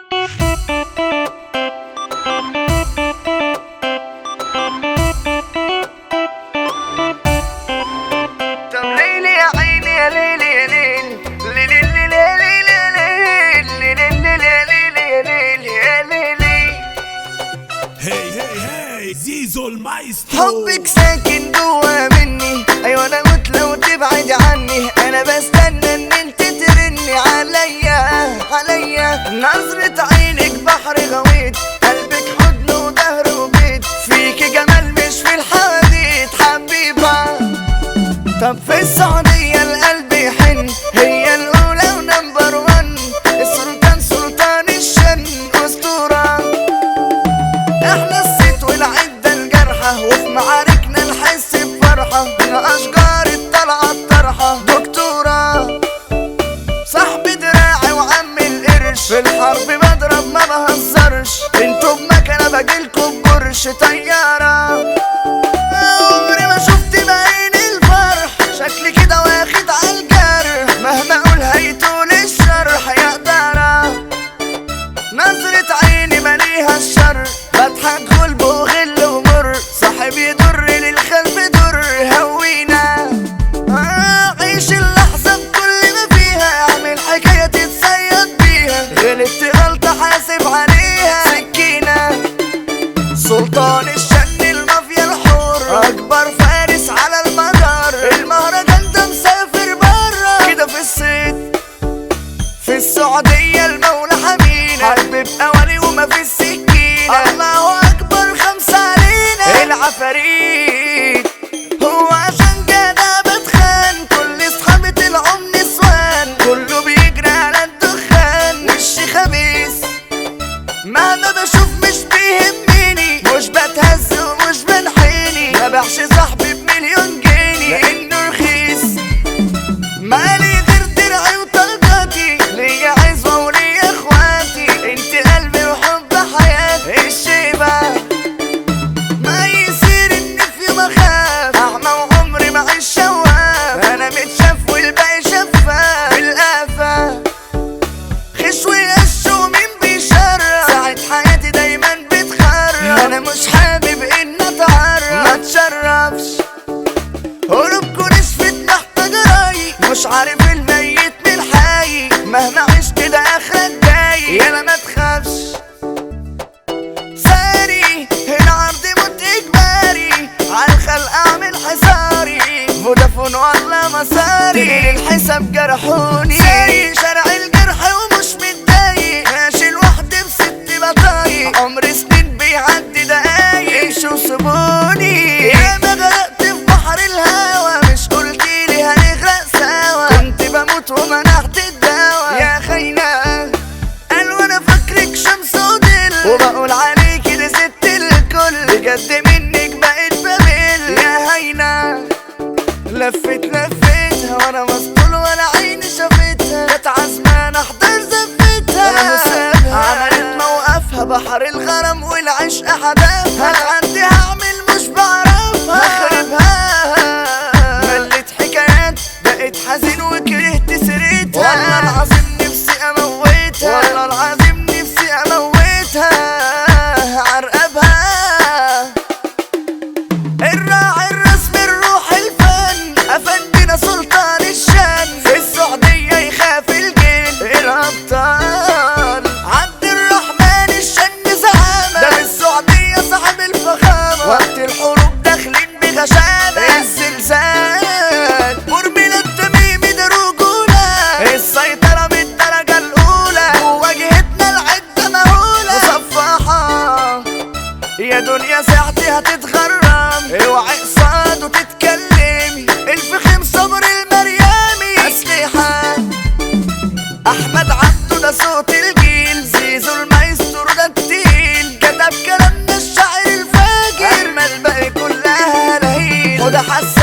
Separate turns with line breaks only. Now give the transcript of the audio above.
طب ليلي يا عيني يا ليلي يا ليلي ليلي ليلي ليلي ليلي ليلي ليلي يا ليلي
هي هي هي زيزو المايسترو
حبك ساكن جوا مني ايوه انا موت لو تبعد عني انا بستنى ان انت ترني عليا عليا نظرة عينك بحر غويط قلبك حضن وظهر وبيت فيكي جمال مش في الحواديت حبيبة طب في السعودية القلب يحن هي الأولى ونمبر ون السلطان سلطان الشن أسطورة احنا الصيت والعدة الجرحى وفي معاركنا نحس بفرحة احنا أشجار الطلعة الطرحة دكتورة صاحب دراعي وعم القرش في الحرب بضرب ما بهزرش انتوا بمكنة بجيلكوا بجرش طيارة عمري ما شفت بعين الفرح شكلي كده واخد عالجرح مهما اقول هيطول الشرح يا ترى نظرة عيني مليها الشر بضحك غلب وغل ومر صاحبي يضر للخلف در هوينا آه، عيش اللحظة بكل ما فيها اعمل حكاية تتصيد بيها غلطت غلطة حاسب عليها سكينة سلطان الشن المافيا الحر اكبر فارس على المدار المهرجان ده مسافر برا كده في الصيد في السعودية المولى حمينا حبيب أولي وما في السكينة الله أكبر خمسة علينا العفاريت هو عشان كده بتخان كل اصحابي طلعوا نسوان كله بيجري على الدخان وشي خبيث مهما بشوف مش بيهمني مش بتهز ومش بنحيني مبيعش صاحبي بمليون جنيه لانه رخيص مالي غير درعي وطلقاتي ليا عزوة وليا اخواتي انت قلبي وحب حياتي الشيبة ما يصير اني في يوم اخاف اعمى وعمري معيش شواف انا متشاف والباقي شفاف بالقافة خشوي قش ومين بيشرف ساعة حياتي دايما بتخرف انا مش حابب ان اتعرف ما تشرفش قلوبكوا نشفت محتاج راي مش عارف الميت من الحي مهما عشت ده اخرك جاي يلا ما تخافش ساري هنا عرضي موت اجباري عالخلق اعمل حصاري فودافون والله مساري الحساب جرحوني ساري شارع الجرح ومش متضايق ماشي لوحدي بست بطايق عمر سنين بيعدي دقايق امشوا سيبوني يا ما غرقت في بحر الهوى مش قلتيلي هنغرق سوا كنت بموت ومنعت الدواء يا خاينة قال وانا فاكرك شمس ودل وبقول عليكي دي ست الكل بجد منك بقيت بمل يا هينا لفت لفتها وانا مسطول ولا عيني شافتها كانت عزمان احضر زفتها انا مسابها عملت موقفها بحر الغرام والعشق حدافها انا عندي هعمل مش بعرفها هخربها ملت حكايات بقيت حزين وكرهت سيرتها والله العظيم نفسي اموتها والله العظيم نفسي اموتها عرقبها الراعي الرسمي الروح الفن افندنا سلطان الشن في السعودية يخاف الجن الابطال عبد الرحمن الشن زعامة ده في السعودية صاحب الفخامة وقت الحروب داخلين بغشامة الزلزال مرمي التميمي ده رجولة السيطرة من الدرجة الأولى وواجهتنا العدة مهولة مصفحة يا دنيا ساعتي هتتغرم اوعي قصاد وتتكلمي الفخم صبر المريامي اسلحة احمد عبده ده صوت الجيل زيزو المايسترو ده التقيل كتب كلامنا الشاعر الفاجر اما الباقي كلها لهيل وده حس